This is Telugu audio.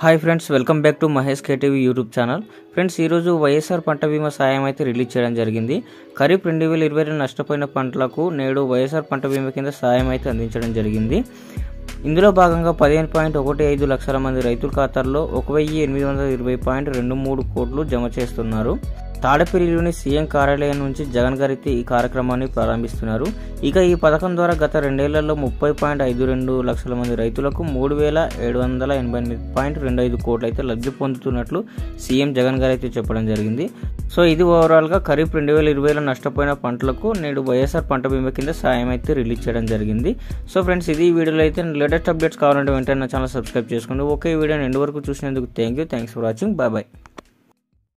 hi friends welcome back to Mahesh KTV YouTube channel friends ఈరోజు వైఎస్ఆర్ పంట బీమా సాయం అయితే రిలీజ్ చేయడం జరిగింది ఖరీఫ్ రెండు వేల ఇరవై రెండు నష్టపోయిన పంటలకు నేడు వైఎస్ఆర్ పంట బీమా కింద సాయం అయితే అందించడం జరిగింది ఇందులో భాగంగా పదిహేను పాయింట్ ఒకటి ఐదు లక్షల మంది రైతుల ఖాతాల్లో ఒక వెయ్యి ఎనిమిది వందల ఇరవై పాయింట్ రెండు మూడు కోట్లు జమ చేస్తున్నారు తాడపల్లిలోని సీఎం కార్యాలయం నుంచి జగన్ గారైతే ఈ కార్యక్రమాన్ని ప్రారంభిస్తున్నారు ఇక ఈ పథకం ద్వారా గత రెండేళ్లలో ముప్పై పాయింట్ ఐదు రెండు లక్షల మంది రైతులకు మూడు వేల ఏడు వందల ఎనభై ఎనిమిది పాయింట్ రెండు ఐదు కోట్లు అయితే లబ్ధి పొందుతున్నట్లు సీఎం జగన్ గారు అయితే చెప్పడం జరిగింది సో ఇది ఓవరాల్గా ఖరీఫ్ రెండు వేల ఇరవైలో నష్టపోయిన పంటలకు నేడు వైఎస్ఆర్ పంట బీమా కింద సాయం అయితే రిలీజ్ చేయడం జరిగింది సో ఫ్రెండ్స్ ఇది ఈ వీడియోలో అయితే లేటెస్ట్ అప్డేట్స్ కావాలంటే వెంటనే నా ఛానల్ సబ్స్క్రైబ్ చేసుకోండి ఓకే ఈ వీడియోని ఎండ్ వరకు చూసినందుకు thank you thanks for watching bye bye